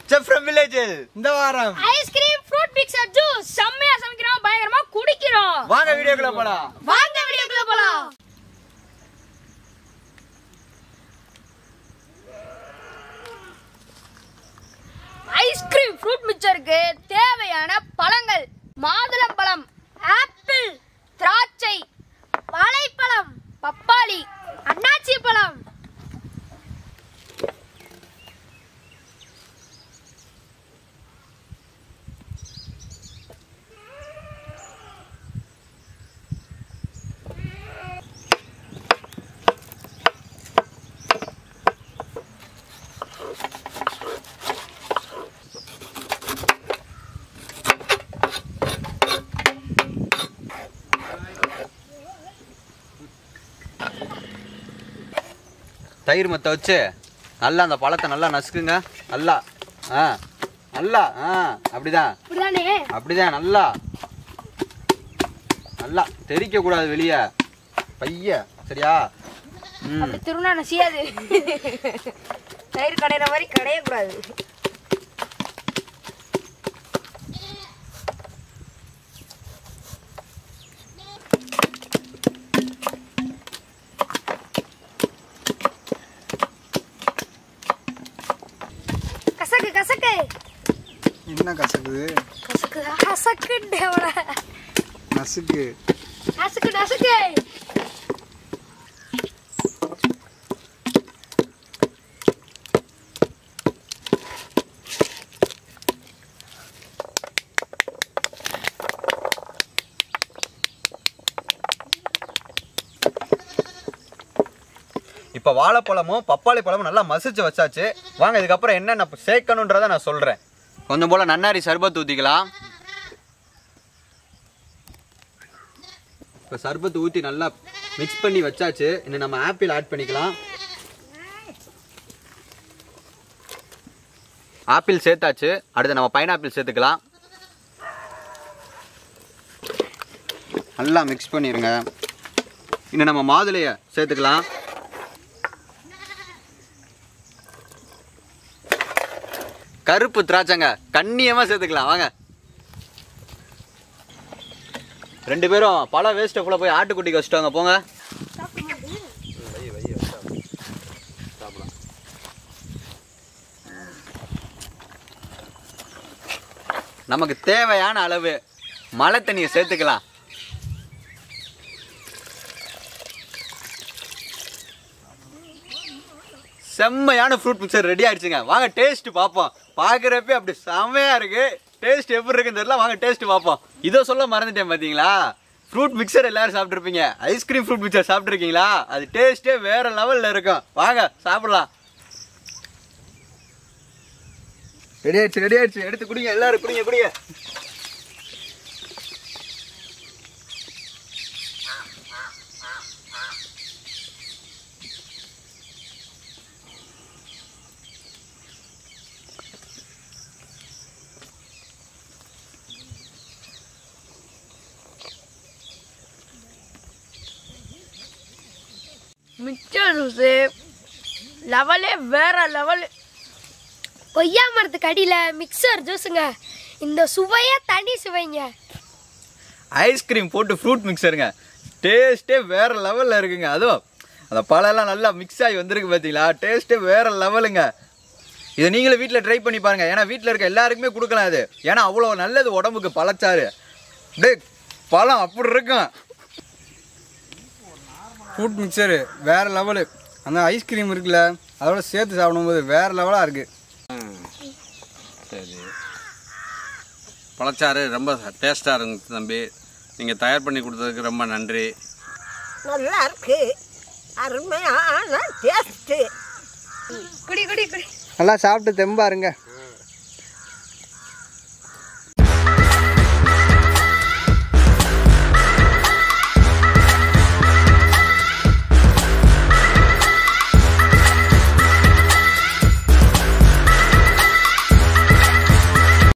chef from வில்லேஜில் இந்த வாரம் ஐஸ்கிரீம் ஃப்ரூட் மிக்சர் ஜூஸ் செம்மையா சமைக்கிறோம் பயங்கரமா குடிக்கிறோம் வாங்க வீடியோக்குள்ள போலாம் வாங்க வீடியோக்குள்ள போலாம் ஐஸ்கிரீம் ஃப்ரூட் மிக்சருக்கு தேவையான பழங்கள் மாதுளம்பழம் ஆப்பிள் திராட்சை வாழைப்பழம் பப்பாளி அன்னாச்சி பழம் தயிர் மத்த வச்சு நல்லா அந்த பழத்தை நல்லா நசுக்குங்க நல்லா ஆ நல்லா ஆ அப்படிதான் இப்படிதானே அப்படிதான் நல்லா நல்லா தெரிக்க கூடாது வெளியே பைய சரியா ம் அப்படி திருநா நசியாது தயிர் கடையிற மாதிரி கடையக்கூடாது கசக்கு கசக்கு என்ன கசக்குது கசக்கு கசக்கு நசுக்கு நசுக்கு நசுக்கு இப்போ வாழைப்பழமும் பப்பாளி பழமும் நல்லா மசிச்சு வச்சாச்சு வாங்க இதுக்கப்புறம் என்னென்ன சேர்க்கணுன்றதை நான் சொல்கிறேன் கொஞ்சம் போல் நன்னாரி சர்பத் ஊற்றிக்கலாம் இப்போ சர்பத் ஊற்றி நல்லா மிக்ஸ் பண்ணி வச்சாச்சு இன்னும் நம்ம ஆப்பிள் ஆட் பண்ணிக்கலாம் ஆப்பிள் சேர்த்தாச்சு அடுத்து நம்ம பைனாப்பிள் சேர்த்துக்கலாம் நல்லா மிக்ஸ் பண்ணிடுங்க இன்னும் நம்ம மாதுளையை சேர்த்துக்கலாம் கருப்பு திராட்சைங்க கண்ணியமா சேர்த்துக்கலாம் வாங்க ரெண்டு பேரும் பழ வேஸ்ட்டை ஃபுல்லாக போய் ஆட்டுக்குட்டிக்கு வச்சுட்டாங்க போங்க நமக்கு தேவையான அளவு மழை தண்ணியை சேர்த்துக்கலாம் செம்மையான ஃப்ரூட் மிக்சர் ரெடி ஆயிடுச்சுங்க வாங்க டேஸ்ட் பார்ப்போம் பார்க்குறப்ப அப்படி செம்மையா இருக்கு டேஸ்ட் எப்படி இருக்குன்னு தெரியல வாங்க டேஸ்ட் பார்ப்போம் இதோ சொல்ல மறந்துட்டேன் பார்த்தீங்களா ஃப்ரூட் மிக்சர் எல்லாரும் சாப்பிட்ருப்பீங்க ஐஸ்கிரீம் ஃப்ரூட் மிக்சர் சாப்பிட்ருக்கீங்களா அது டேஸ்ட்டே வேற லெவலில் இருக்கும் வாங்க சாப்பிடலாம் ரெடி ஆயிடுச்சு ரெடி ஆயிடுச்சு எடுத்து குடிங்க எல்லாரும் குடிங்க குடிங்க மிக்சர் ஜூஸு லெவலே வேற லெவல் கொய்யா மரத்துக்கு அடியில் மிக்சர் ஜூஸுங்க இந்த சுவையே தனி சுவைங்க ஐஸ்கிரீம் போட்டு ஃப்ரூட் மிக்சருங்க டேஸ்ட்டே வேற லெவலில் இருக்குங்க அதுவும் அந்த பழம்லாம் நல்லா மிக்ஸ் ஆகி வந்திருக்கு பார்த்தீங்களா டேஸ்ட்டே வேற லெவலுங்க இதை நீங்களும் வீட்டில் ட்ரை பண்ணி பாருங்க ஏன்னா வீட்டில் இருக்க எல்லாருக்குமே கொடுக்கலாம் அது ஏன்னா அவ்வளோ நல்லது உடம்புக்கு பழச்சாறு டே பழம் அப்படி இருக்கும் ஃப்ரூட் மிக்சரு வேற லெவலு அந்த ஐஸ்கிரீம் இருக்குல்ல அதோட சேர்த்து சாப்பிடும்போது வேற லெவலாக இருக்கு சரி பழச்சாறு ரொம்ப டேஸ்ட்டாக இருந்துச்சு தம்பி நீங்கள் தயார் பண்ணி கொடுத்ததுக்கு ரொம்ப நன்றி நல்லா இருக்கு அருமையான டேஸ்ட்டு குடி குடி குடி நல்லா சாப்பிட்டு தெம்பா இருங்க